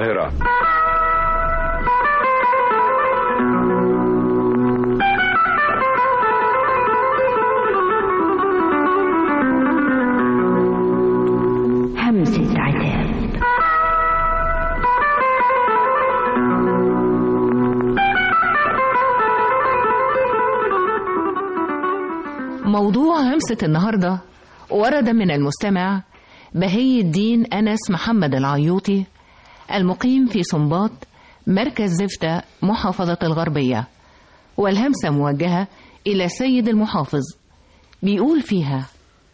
القاهرة همسة عتاب موضوع همسة النهاردة ورد من المستمع بهي الدين أنس محمد العيوطي المقيم في سنباط مركز زفتة محافظة الغربية والهمسة موجهة إلى سيد المحافظ بيقول فيها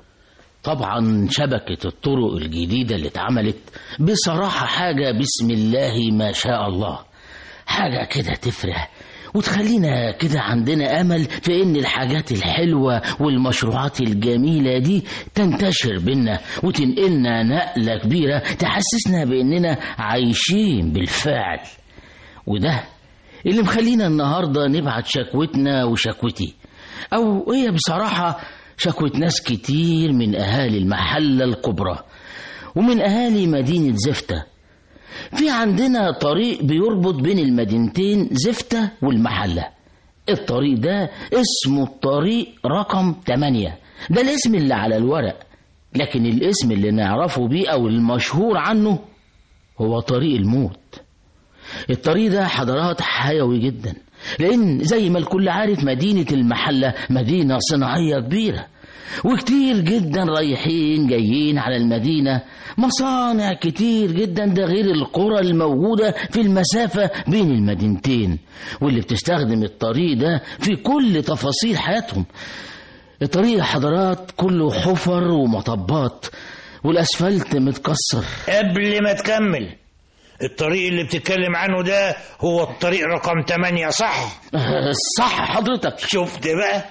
طبعا شبكة الطرق الجديدة اللي اتعملت بصراحة حاجة بسم الله ما شاء الله حاجة كده تفرح وتخلينا كده عندنا أمل في إن الحاجات الحلوة والمشروعات الجميلة دي تنتشر بينا وتنقلنا نقلة كبيرة تحسسنا بإننا عايشين بالفعل وده اللي مخلينا النهاردة نبعت شكوتنا وشكوتي أو هي بصراحة شكوة ناس كتير من أهالي المحلة الكبرى ومن أهالي مدينة زفتة في عندنا طريق بيربط بين المدينتين زفتة والمحلة الطريق ده اسمه الطريق رقم 8 ده الاسم اللي على الورق لكن الاسم اللي نعرفه بيه أو المشهور عنه هو طريق الموت الطريق ده حضارات حيوي جدا لأن زي ما الكل عارف مدينة المحلة مدينة صناعية كبيرة وكتير جدا رايحين جايين على المدينة مصانع كتير جدا ده غير القرى الموجودة في المسافة بين المدينتين واللي بتستخدم الطريق ده في كل تفاصيل حياتهم الطريق حضارات كله حفر ومطبات والأسفلت متكسر قبل ما تكمل الطريق اللي بتتكلم عنه ده هو الطريق رقم 8 صح صح حضرتك شفت بقى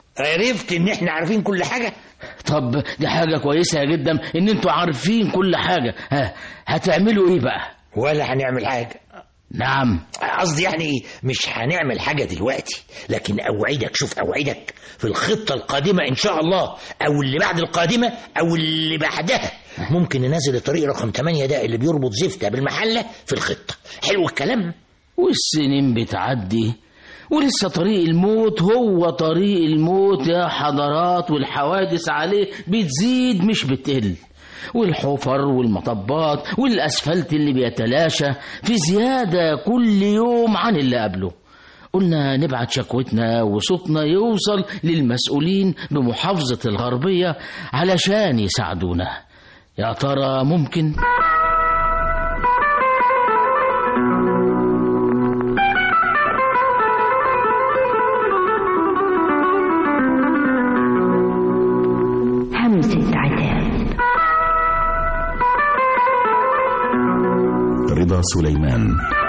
عرفت ان احنا عارفين كل حاجة طب دي حاجة كويسة جدا ان انتوا عارفين كل حاجة ها هتعملوا ايه بقى ولا هنعمل حاجة نعم قصدي يعني مش هنعمل حاجة دلوقتي لكن أوعدك شوف أوعدك في الخطة القادمة إن شاء الله أو اللي بعد القادمة أو اللي بعدها ممكن ننزل الطريق رقم 8 ده اللي بيربط زفتة بالمحلة في الخطة حلو الكلام والسنين بتعدي ولسه طريق الموت هو طريق الموت يا حضرات والحوادث عليه بتزيد مش بتقل والحفر والمطبات والأسفلت اللي بيتلاشى في زيادة كل يوم عن اللي قبله قلنا نبعت شكوتنا وصوتنا يوصل للمسؤولين بمحافظة الغربية علشان يساعدونا يا ترى ممكن؟ همسة عتاب رضا سليمان